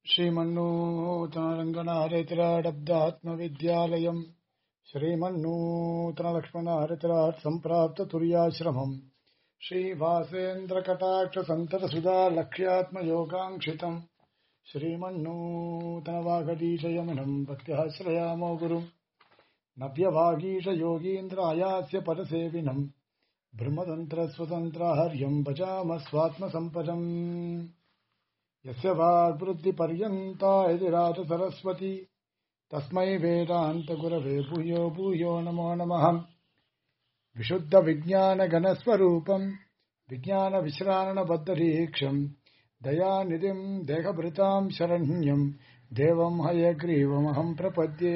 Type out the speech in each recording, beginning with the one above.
श्रीमन्नूतनरङ्गनाहरितिराडब्दात्मविद्यालयम् श्रीमन्नूतनलक्ष्मणहरितिराट् सम्प्राप्ततुर्याश्रमम् श्रीभासेन्द्रकटाक्षसन्ततसुधा लक्ष्यात्मयोगाङ्क्षितम् श्रीमन्नूतनवागदीशयमिनम् भक्त्या श्रयामो गुरुम् नव्यभागीशयोगीन्द्रायास्य पदसेविनम् ब्रह्मतन्त्रस्वतन्त्राहर्यम् भजामः स्वात्मसम्पदम् यस्य वाग्वृद्धिपर्यन्ता यदि राजसरस्वती तस्मै वेदान्तगुरवे भूयो भूयो नमो नमः विशुद्धविज्ञानगणस्वरूपम् विज्ञानविश्राणबद्धरीक्षम् दयानिधिम् देहभृताम् शरण्यम् देवम् हयग्रीवमहम् प्रपद्ये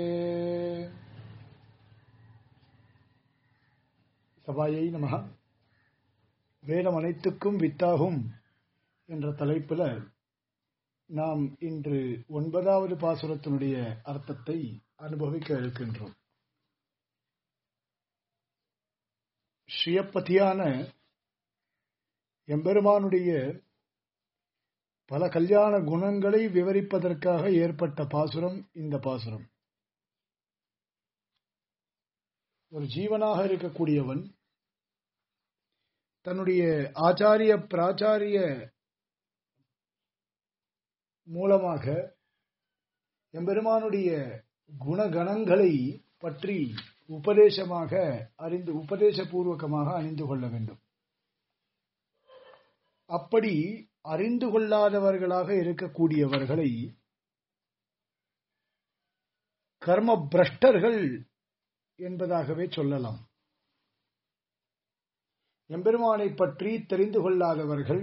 சபாயை நமக வேதம் அனைத்துக்கும் வித்தாகும் என்ற தலைப்பில் நாம் இன்று ஒன்பதாவது பாசுரத்தினுடைய அர்த்தத்தை அனுபவிக்க இருக்கின்றோம் ஸ்ரீயப்பதியான எம்பெருமானுடைய பல கல்யாண குணங்களை விவரிப்பதற்காக ஏற்பட்ட பாசுரம் இந்த பாசுரம் ஒரு ஜீவனாக இருக்கக்கூடியவன் தன்னுடைய ஆச்சாரிய பிராச்சாரிய மூலமாக எம்பெருமானுடைய குணகணங்களை பற்றி உபதேசமாக அறிந்து உபதேசபூர்வகமாக அறிந்து கொள்ள வேண்டும் அப்படி அறிந்து கொள்ளாதவர்களாக இருக்கக்கூடியவர்களை கர்ம பிரஷ்டர்கள் என்பதாகவே சொல்லலாம் எம்பெருமானை பற்றி தெரிந்து கொள்ளாதவர்கள்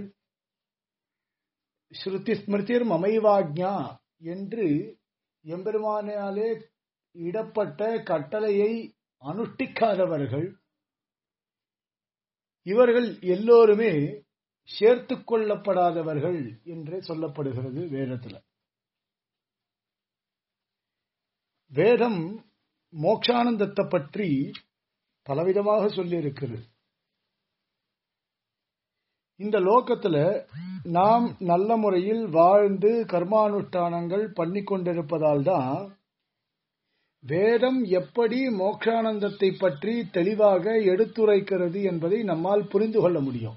ஸ்ருதி ஸ்மிருதிர் மமைவாக்ஞா என்று எம்பெருமானாலே இடப்பட்ட கட்டளையை அனுஷ்டிக்காதவர்கள் இவர்கள் எல்லோருமே சேர்த்து கொள்ளப்படாதவர்கள் என்றே சொல்லப்படுகிறது வேதத்தில் வேதம் மோக்ஷானந்தத்தை பற்றி பலவிதமாக சொல்லியிருக்கிறது இந்த லோகத்துல நாம் நல்ல முறையில் வாழ்ந்து கர்மானுஷ்டானங்கள் பண்ணி கொண்டிருப்பதால் தான் வேதம் எப்படி மோக்ஷானந்தத்தை பற்றி தெளிவாக எடுத்துரைக்கிறது என்பதை நம்மால் புரிந்து கொள்ள முடியும்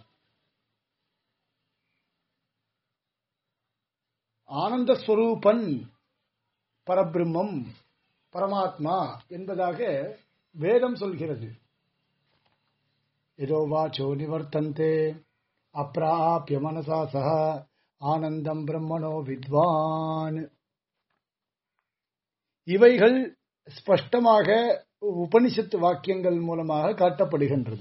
ஆனந்த ஸ்வரூபன் பரபிரம்மம் பரமாத்மா என்பதாக வேதம் சொல்கிறது இதோ வாச்சோ நிவர்த்தந்தே அப்பிராபிய மனசா சக ஆனந்தம் பிரம்மணோ வித்வான் இவைகள் ஸ்பஷ்டமாக உபனிஷத்து வாக்கியங்கள் மூலமாக காட்டப்படுகின்றது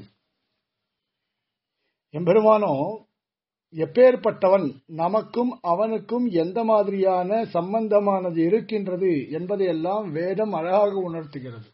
எம்பெருமானோ எப்பேற்பட்டவன் நமக்கும் அவனுக்கும் எந்த மாதிரியான சம்பந்தமானது இருக்கின்றது என்பதையெல்லாம் வேதம் அழகாக உணர்த்துகிறது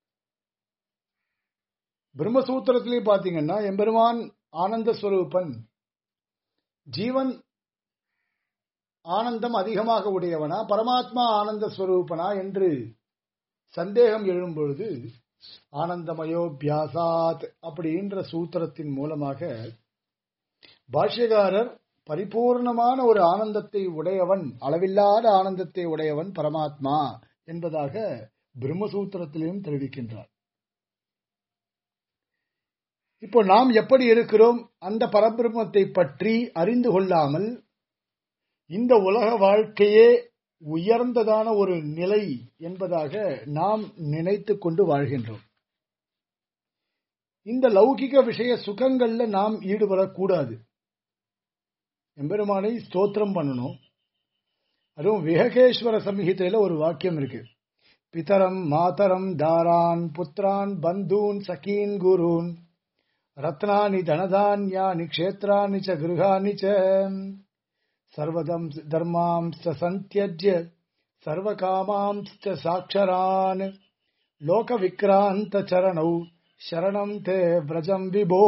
பிரம்மசூத்திரத்திலே பாத்தீங்கன்னா எம்பெருமான் ஆனந்த ஸ்வரூபன் ஜீவன் ஆனந்தம் அதிகமாக உடையவனா பரமாத்மா ஆனந்த ஸ்வரூபனா என்று சந்தேகம் எழும்பொழுது ஆனந்தமயோபியாசாத் அப்படின்ற சூத்திரத்தின் மூலமாக பாஷ்யகாரர் பரிபூர்ணமான ஒரு ஆனந்தத்தை உடையவன் அளவில்லாத ஆனந்தத்தை உடையவன் பரமாத்மா என்பதாக பிரம்மசூத்திரத்திலும் தெரிவிக்கின்றார் இப்போ நாம் எப்படி இருக்கிறோம் அந்த பரபிரம்மத்தை பற்றி அறிந்து கொள்ளாமல் இந்த உலக வாழ்க்கையே உயர்ந்ததான ஒரு நிலை என்பதாக நாம் நினைத்து கொண்டு வாழ்கின்றோம் இந்த லௌகிக விஷய சுகங்கள்ல நாம் ஈடுபடக்கூடாது எம்பெருமானை ஸ்தோத்திரம் பண்ணணும் அதுவும் விஹகேஸ்வர சம்ஹிதையில ஒரு வாக்கியம் இருக்கு பிதரம் மாதரம் தாரான் புத்திரான் பந்தூன் சகீன் குருன் ரத்னானி தனதான்யானி க்ஷேத்ராணி ச கிருஹானி ச சர்வதம் தர்மாம்ஸ்த சந்தியஜ்ய சர்வகாமாம்ஸ்த சாட்சரான் லோக விக்ராந்த சரணௌ சரணம் தே விரஜம் விபோ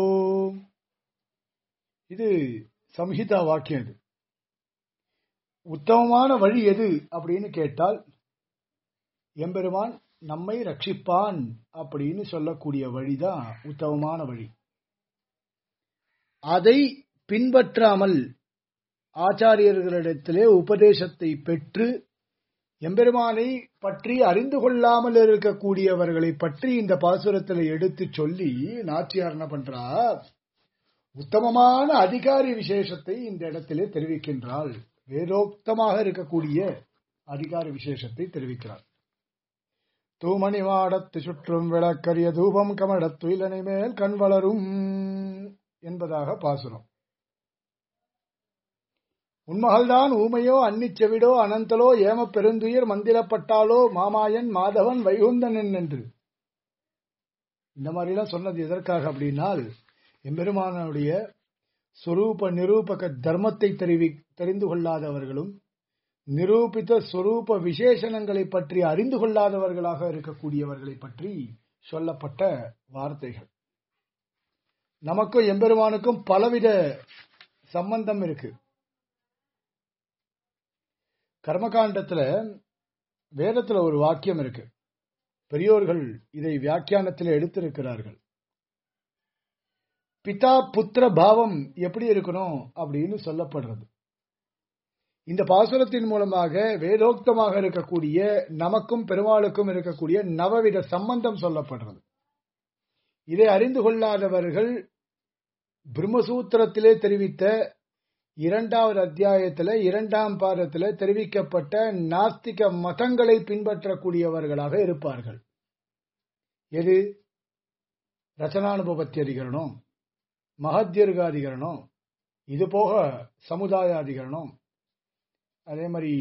இது சம்ஹிதா வாக்கியம் இது உத்தமமான வழி எது அப்படின்னு கேட்டால் எம்பெருமான் நம்மை ரட்சிப்பான் அப்படின்னு சொல்லக்கூடிய வழிதான் உத்தமமான வழி அதை பின்பற்றாமல் ஆச்சாரியர்களிடத்திலே உபதேசத்தை பெற்று எம்பெருமானை பற்றி அறிந்து கொள்ளாமல் இருக்கக்கூடியவர்களை பற்றி இந்த பாசுரத்தில் எடுத்து சொல்லி நாச்சியார் என்ன பண்றார் உத்தமமான அதிகாரி விசேஷத்தை இந்த இடத்திலே தெரிவிக்கின்றாள் வேதோக்தமாக இருக்கக்கூடிய அதிகார விசேஷத்தை தெரிவிக்கிறார் தூமணி மாடத்து சுற்றும் விளக்கரிய தூபம் கமடத்து இலனை மேல் கண் வளரும் என்பதாக பாசுரம் உண்மகள்தான் ஊமையோ அன்னிச்செவிடோ அனந்தலோ ஏம பெருந்துயிர் மந்திரப்பட்டாலோ மாமாயன் மாதவன் வைகுந்தன் என்று இந்த மாதிரிலாம் சொன்னது எதற்காக அப்படின்னால் எம்பெருமானுடைய சொரூப நிரூபக தர்மத்தை தெரிவி தெரிந்து கொள்ளாதவர்களும் நிரூபித்த சொரூப விசேஷணங்களை பற்றி அறிந்து கொள்ளாதவர்களாக இருக்கக்கூடியவர்களை பற்றி சொல்லப்பட்ட வார்த்தைகள் நமக்கும் எம்பெருமானுக்கும் பலவித சம்பந்தம் இருக்கு கர்மகாண்டத்துல வேதத்துல ஒரு வாக்கியம் இருக்கு பெரியோர்கள் இதை வியாக்கியானத்தில் எடுத்திருக்கிறார்கள் பிதா புத்திர பாவம் எப்படி இருக்கணும் அப்படின்னு சொல்லப்படுறது இந்த பாசுரத்தின் மூலமாக வேதோக்தமாக இருக்கக்கூடிய நமக்கும் பெருமாளுக்கும் இருக்கக்கூடிய நவவித சம்பந்தம் சொல்லப்படுறது இதை அறிந்து கொள்ளாதவர்கள் பிரம்மசூத்திரத்திலே தெரிவித்த இரண்டாவது அத்தியாயத்துல இரண்டாம் பாதத்துல தெரிவிக்கப்பட்ட நாஸ்திக மதங்களை பின்பற்றக்கூடியவர்களாக இருப்பார்கள் எது ரச்சனானுபவத்தி அதிகரணம் மகத்தியர்காதிகரணம் இது போக சமுதாயாதிகரணம் அதே மாதிரி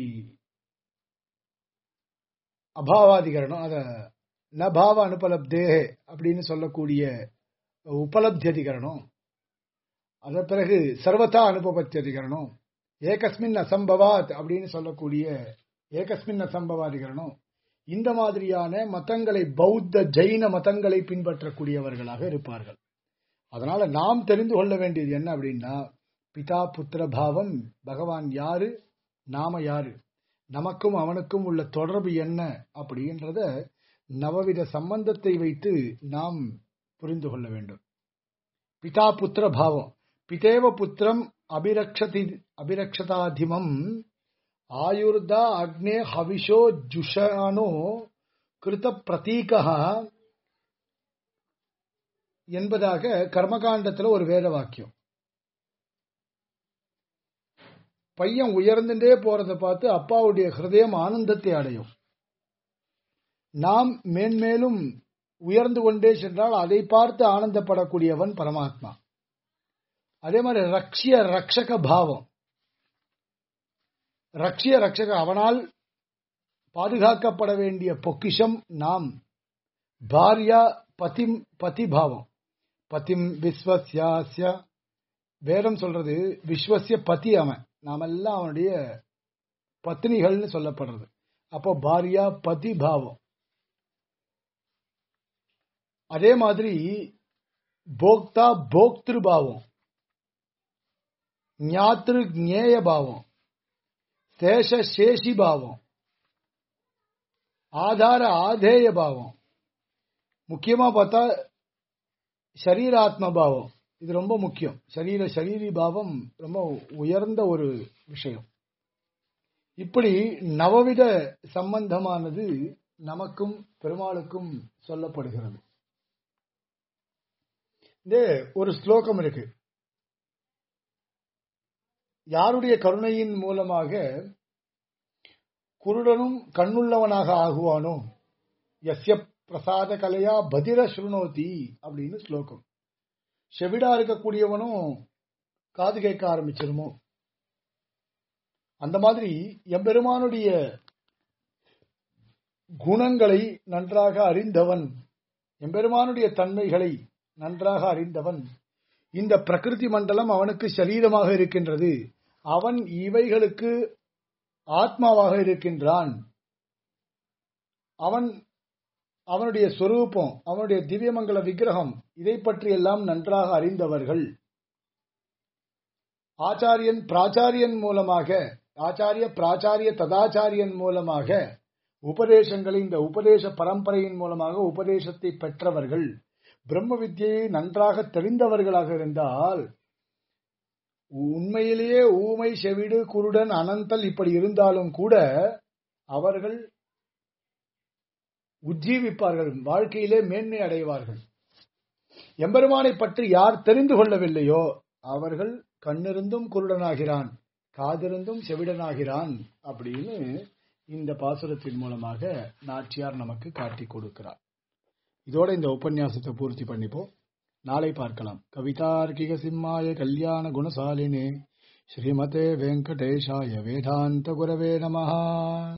அபாவாதிகரணம் அத நபாவ அனுபலப்தே அப்படின்னு சொல்லக்கூடிய உபலப்தி அதிகரணம் அதன் பிறகு சர்வதா அனுபவத்தி அதிகரணம் ஏகஸ்மின் அசம்பவாத் அப்படின்னு சொல்லக்கூடிய ஏகஸ்மின் அசம்பவாதிகரணம் இந்த மாதிரியான மதங்களை பௌத்த ஜெயின மதங்களை பின்பற்றக்கூடியவர்களாக இருப்பார்கள் அதனால நாம் தெரிந்து கொள்ள வேண்டியது என்ன அப்படின்னா பிதா புத்திர பாவம் பகவான் யாரு நாம யாரு நமக்கும் அவனுக்கும் உள்ள தொடர்பு என்ன அப்படின்றத நவவித சம்பந்தத்தை வைத்து நாம் புரிந்து கொள்ள வேண்டும் பிதா புத்திர பாவம் பிதேவ புத்திரம் அபிரக்ஷதி அபிரக்ஷதாதிமம் ஆயுர்தா அக்னே ஹவிஷோ ஜுஷானோ கிருத பிரதீகா என்பதாக கர்மகாண்டத்துல ஒரு வேத வாக்கியம் பையன் உயர்ந்துட்டே போறதை பார்த்து அப்பாவுடைய ஹிருதயம் ஆனந்தத்தை அடையும் நாம் மேன்மேலும் உயர்ந்து கொண்டே சென்றால் அதை பார்த்து ஆனந்தப்படக்கூடியவன் பரமாத்மா அதே மாதிரி ரக்ஷிய ரக்ஷக பாவம் ரக்ஷிய ரக்ஷக அவனால் பாதுகாக்கப்பட வேண்டிய பொக்கிஷம் நாம் பாரியா பதிம் பதிபாவம் பதிம் விஸ்வசியாசிய வேதம் சொல்றது விஸ்வசிய பதி அவன் நாமெல்லாம் அவனுடைய பத்னிகள்னு சொல்லப்படுறது அப்போ பாரியா பதி பாவம் அதே மாதிரி போக்தா போக்திரு பாவம் ஞாத்திரு ஞேய பாவம் சேஷ சேஷி பாவம் ஆதார ஆதேய பாவம் முக்கியமா பார்த்தா சரீராத்ம பாவம் இது ரொம்ப முக்கியம் சரீர சரீரி பாவம் ரொம்ப உயர்ந்த ஒரு விஷயம் இப்படி நவவித சம்பந்தமானது நமக்கும் பெருமாளுக்கும் சொல்லப்படுகிறது இந்த ஒரு ஸ்லோகம் இருக்கு யாருடைய கருணையின் மூலமாக குருடனும் கண்ணுள்ளவனாக ஆகுவானோ எஸ்ய பிரசாத கலையா பதிர சுருணோதி அப்படின்னு ஸ்லோகம் செவிடா இருக்கக்கூடியவனும் காது கேட்க ஆரம்பிச்சிருமோ அந்த மாதிரி எம்பெருமானுடைய குணங்களை நன்றாக அறிந்தவன் எம்பெருமானுடைய தன்மைகளை நன்றாக அறிந்தவன் இந்த பிரகிருதி மண்டலம் அவனுக்கு சரீரமாக இருக்கின்றது அவன் இவைகளுக்கு ஆத்மாவாக இருக்கின்றான் அவன் அவனுடைய சொரூபம் அவனுடைய திவ்யமங்கல விக்கிரகம் இதை பற்றி எல்லாம் நன்றாக அறிந்தவர்கள் ஆச்சாரியன் பிராச்சாரியன் மூலமாக ஆச்சாரிய பிராச்சாரிய ததாச்சாரியன் மூலமாக உபதேசங்களை இந்த உபதேச பரம்பரையின் மூலமாக உபதேசத்தை பெற்றவர்கள் பிரம்ம வித்தியை நன்றாக தெரிந்தவர்களாக இருந்தால் உண்மையிலேயே ஊமை செவிடு குருடன் அனந்தல் இப்படி இருந்தாலும் கூட அவர்கள் உஜ்ஜீவிப்பார்கள் வாழ்க்கையிலே மேன்மை அடைவார்கள் எம்பெருமானை பற்றி யார் தெரிந்து கொள்ளவில்லையோ அவர்கள் கண்ணிருந்தும் குருடனாகிறான் காதிருந்தும் செவிடனாகிறான் அப்படின்னு இந்த பாசுரத்தின் மூலமாக நாச்சியார் நமக்கு காட்டி கொடுக்கிறார் இதோட இந்த உபன்யாசத்தை பூர்த்தி பண்ணிப்போம் நாளை பார்க்கலாம் கவிதார்க்கிக சிம்மாய கல்யாண குணசாலினே ஸ்ரீமதே வெங்கடேஷாய வேதாந்த குரவே நமஹா